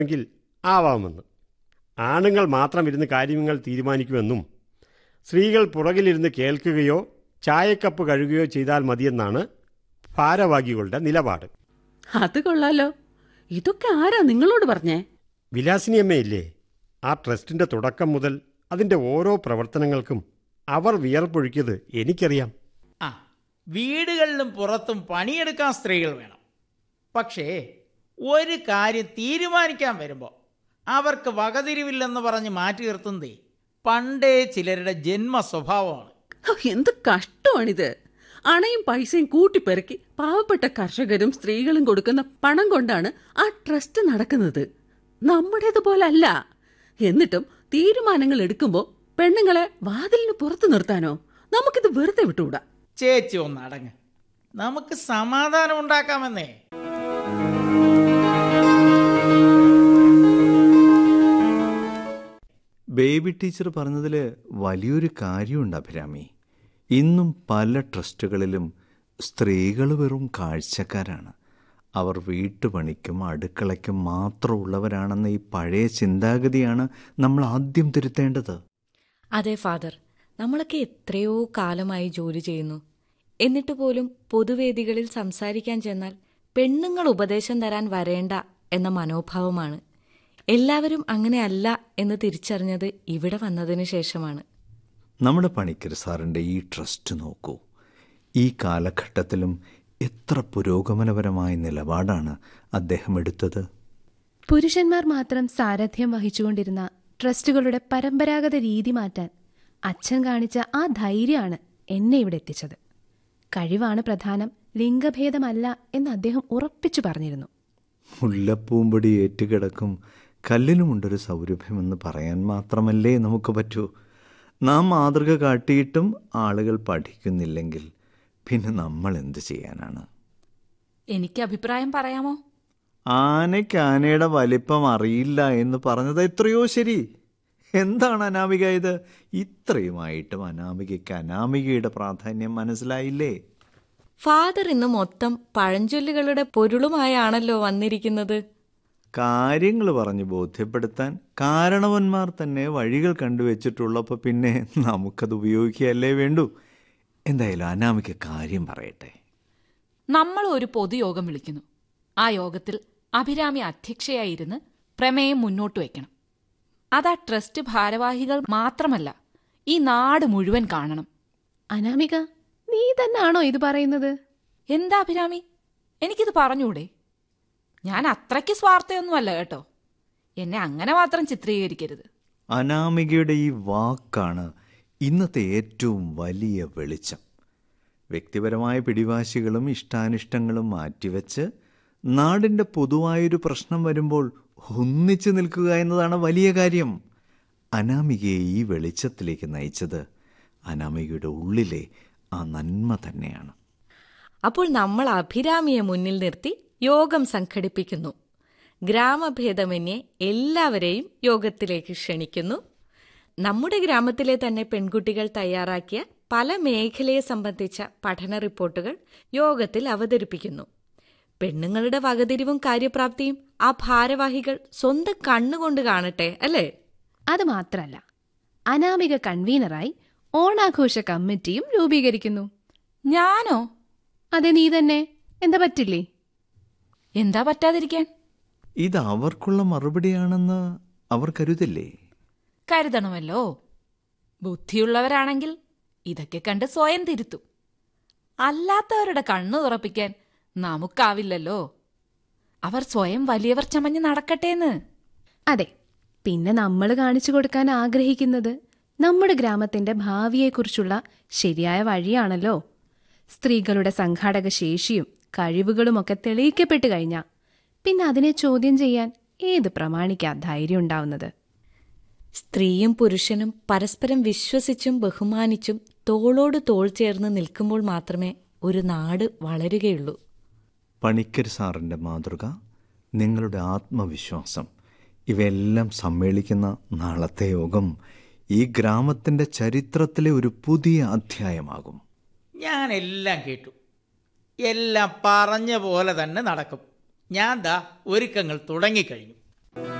എങ്കിൽ ആവാമെന്ന് ആണുങ്ങൾ മാത്രം ഇരുന്ന് കാര്യങ്ങൾ തീരുമാനിക്കുമെന്നും സ്ത്രീകൾ പുറകിലിരുന്ന് കേൾക്കുകയോ ചായക്കപ്പ് കഴുകുകയോ ചെയ്താൽ മതിയെന്നാണ് ഭാരവാഹികളുടെ നിലപാട് അത് കൊള്ളാലോ ഇതൊക്കെ ആരാ നിങ്ങളോട് പറഞ്ഞേ വിലാസിനിയമ്മയില്ലേ ആ ട്രസ്റ്റിന്റെ തുടക്കം മുതൽ അതിന്റെ ഓരോ പ്രവർത്തനങ്ങൾക്കും അവർ വിയർപ്പൊഴുക്കിയത് എനിക്കറിയാം ആ വീടുകളിലും പുറത്തും പണിയെടുക്കാൻ സ്ത്രീകൾ വേണം പക്ഷേ ഒരു കാര്യം തീരുമാനിക്കാൻ വരുമ്പോൾ അവർക്ക് വകതിരിവില്ലെന്ന് പറഞ്ഞ് മാറ്റി നിർത്തുന്നതേ പണ്ടേ ചിലരുടെ ജന്മ സ്വഭാവമാണ് ഹോ, എന്ത് കഷ്ടമാണിത് അണയും പൈസയും കൂട്ടിപ്പെറുക്കി പാവപ്പെട്ട കർഷകരും സ്ത്രീകളും കൊടുക്കുന്ന പണം കൊണ്ടാണ് ആ ട്രസ്റ്റ് നടക്കുന്നത് നമ്മുടേതുപോലല്ല എന്നിട്ടും തീരുമാനങ്ങൾ എടുക്കുമ്പോൾ പെണ്ണുങ്ങളെ വാതിലിന് പുറത്തു നിർത്താനോ നമുക്കിത് വെറുതെ വിട്ടുകൂടാ ചേച്ചി ഒന്ന് അടങ്ങ് നമുക്ക് സമാധാനം ഉണ്ടാക്കാമെന്നേ ബേബി ടീച്ചർ പറഞ്ഞതിൽ വലിയൊരു കാര്യമുണ്ട് അഭിരാമി ഇന്നും പല ട്രസ്റ്റുകളിലും സ്ത്രീകൾ വെറും കാഴ്ചക്കാരാണ് അവർ വീട്ടുപണിക്കും അടുക്കളയ്ക്കും മാത്രമുള്ളവരാണെന്ന ഈ പഴയ ചിന്താഗതിയാണ് നമ്മൾ ആദ്യം തിരുത്തേണ്ടത് അതെ ഫാദർ നമ്മളൊക്കെ എത്രയോ കാലമായി ജോലി ചെയ്യുന്നു എന്നിട്ട് പോലും പൊതുവേദികളിൽ സംസാരിക്കാൻ ചെന്നാൽ പെണ്ണുങ്ങൾ ഉപദേശം തരാൻ വരേണ്ട എന്ന മനോഭാവമാണ് എല്ലാവരും അങ്ങനെയല്ല എന്ന് തിരിച്ചറിഞ്ഞത് ഇവിടെ വന്നതിന് ശേഷമാണ് നമ്മുടെ പണിക്കർ സാറിൻ്റെ ഈ ട്രസ്റ്റ് നോക്കൂ ഈ കാലഘട്ടത്തിലും എത്ര പുരോഗമനപരമായ നിലപാടാണ് അദ്ദേഹം എടുത്തത് പുരുഷന്മാർ മാത്രം സാരഥ്യം വഹിച്ചുകൊണ്ടിരുന്ന ട്രസ്റ്റുകളുടെ പരമ്പരാഗത രീതി മാറ്റാൻ അച്ഛൻ കാണിച്ച ആ ധൈര്യമാണ് എന്നെ ഇവിടെ എത്തിച്ചത് കഴിവാണ് പ്രധാനം ലിംഗഭേദമല്ല എന്ന് അദ്ദേഹം ഉറപ്പിച്ചു പറഞ്ഞിരുന്നു മുല്ലപ്പൂമ്പൊടി ഏറ്റുകിടക്കും കല്ലിനുമുണ്ടൊരു സൗരഭ്യമെന്ന് പറയാൻ മാത്രമല്ലേ നമുക്ക് പറ്റൂ നാം മാതൃക കാട്ടിയിട്ടും ആളുകൾ പഠിക്കുന്നില്ലെങ്കിൽ പിന്നെ നമ്മൾ എന്ത് ചെയ്യാനാണ് എനിക്ക് അഭിപ്രായം പറയാമോ ആനയ്ക്ക് ആനയുടെ വലിപ്പം അറിയില്ല എന്ന് പറഞ്ഞത് എത്രയോ ശരി എന്താണ് അനാമിക ഇത് ഇത്രയുമായിട്ടും അനാമികയ്ക്ക് അനാമികയുടെ പ്രാധാന്യം മനസ്സിലായില്ലേ ഫാദർ ഇന്ന് മൊത്തം പഴഞ്ചൊല്ലുകളുടെ പൊരുളുമായാണല്ലോ വന്നിരിക്കുന്നത് കാര്യങ്ങൾ പറഞ്ഞ് ബോധ്യപ്പെടുത്താൻ കാരണവന്മാർ തന്നെ വഴികൾ കണ്ടുവച്ചിട്ടുള്ളപ്പോൾ പിന്നെ നമുക്കത് ഉപയോഗിക്കുകയല്ലേ വേണ്ടൂ എന്തായാലും അനാമിക കാര്യം പറയട്ടെ നമ്മൾ ഒരു പൊതുയോഗം വിളിക്കുന്നു ആ യോഗത്തിൽ അഭിരാമി അധ്യക്ഷയായിരുന്ന് പ്രമേയം മുന്നോട്ട് വയ്ക്കണം അതാ ട്രസ്റ്റ് ഭാരവാഹികൾ മാത്രമല്ല ഈ നാട് മുഴുവൻ കാണണം അനാമിക നീ തന്നെയാണോ ഇത് പറയുന്നത് എന്താ അഭിരാമി എനിക്കിത് പറഞ്ഞൂടെ ഞാൻ അത്രയ്ക്ക് സ്വാർത്ഥയൊന്നുമല്ല കേട്ടോ എന്നെ അങ്ങനെ മാത്രം ചിത്രീകരിക്കരുത് അനാമികയുടെ ഈ വാക്കാണ് ഇന്നത്തെ ഏറ്റവും വലിയ വെളിച്ചം വ്യക്തിപരമായ പിടിവാശികളും ഇഷ്ടാനിഷ്ടങ്ങളും മാറ്റിവെച്ച് നാടിൻ്റെ പൊതുവായൊരു പ്രശ്നം വരുമ്പോൾ ഒന്നിച്ചു നിൽക്കുക എന്നതാണ് വലിയ കാര്യം അനാമികയെ ഈ വെളിച്ചത്തിലേക്ക് നയിച്ചത് അനാമികയുടെ ഉള്ളിലെ ആ നന്മ തന്നെയാണ് അപ്പോൾ നമ്മൾ അഭിരാമിയെ മുന്നിൽ നിർത്തി യോഗം സംഘടിപ്പിക്കുന്നു ഗ്രാമഭേദമന്യേ എല്ലാവരെയും യോഗത്തിലേക്ക് ക്ഷണിക്കുന്നു നമ്മുടെ ഗ്രാമത്തിലെ തന്നെ പെൺകുട്ടികൾ തയ്യാറാക്കിയ പല മേഖലയെ സംബന്ധിച്ച പഠന റിപ്പോർട്ടുകൾ യോഗത്തിൽ അവതരിപ്പിക്കുന്നു പെണ്ണുങ്ങളുടെ വകതിരിവും കാര്യപ്രാപ്തിയും ആ ഭാരവാഹികൾ സ്വന്തം കണ്ണുകൊണ്ട് കാണട്ടെ അല്ലേ അത് മാത്രല്ല അനാമിക കൺവീനറായി ഓണാഘോഷ കമ്മിറ്റിയും രൂപീകരിക്കുന്നു ഞാനോ അതെ നീ തന്നെ എന്താ പറ്റില്ലേ എന്താ പറ്റാതിരിക്കാൻ ഇത് അവർക്കുള്ള മറുപടിയാണെന്ന് അവർ കരുതില്ലേ കരുതണമല്ലോ ബുദ്ധിയുള്ളവരാണെങ്കിൽ ഇതൊക്കെ കണ്ട് സ്വയം തിരുത്തും അല്ലാത്തവരുടെ കണ്ണു തുറപ്പിക്കാൻ നമുക്കാവില്ലല്ലോ അവർ സ്വയം വലിയവർ ചമഞ്ഞ് നടക്കട്ടേന്ന് അതെ പിന്നെ നമ്മൾ കാണിച്ചു കൊടുക്കാൻ ആഗ്രഹിക്കുന്നത് നമ്മുടെ ഗ്രാമത്തിന്റെ ഭാവിയെക്കുറിച്ചുള്ള ശരിയായ വഴിയാണല്ലോ സ്ത്രീകളുടെ സംഘാടക ശേഷിയും കഴിവുകളുമൊക്കെ തെളിയിക്കപ്പെട്ടു കഴിഞ്ഞാൽ പിന്നെ അതിനെ ചോദ്യം ചെയ്യാൻ ഏത് പ്രമാണിക്കാ ധൈര്യം ഉണ്ടാവുന്നത് സ്ത്രീയും പുരുഷനും പരസ്പരം വിശ്വസിച്ചും ബഹുമാനിച്ചും തോളോട് തോൾ ചേർന്ന് നിൽക്കുമ്പോൾ മാത്രമേ ഒരു നാട് വളരുകയുള്ളൂ പണിക്കർ സാറിൻ്റെ മാതൃക നിങ്ങളുടെ ആത്മവിശ്വാസം ഇവയെല്ലാം സമ്മേളിക്കുന്ന നാളത്തെ യോഗം ഈ ഗ്രാമത്തിൻ്റെ ചരിത്രത്തിലെ ഒരു പുതിയ അധ്യായമാകും ഞാൻ എല്ലാം കേട്ടു എല്ലാം പറഞ്ഞ പോലെ തന്നെ നടക്കും ഞാൻ ദാ ഒരുക്കങ്ങൾ തുടങ്ങിക്കഴിഞ്ഞു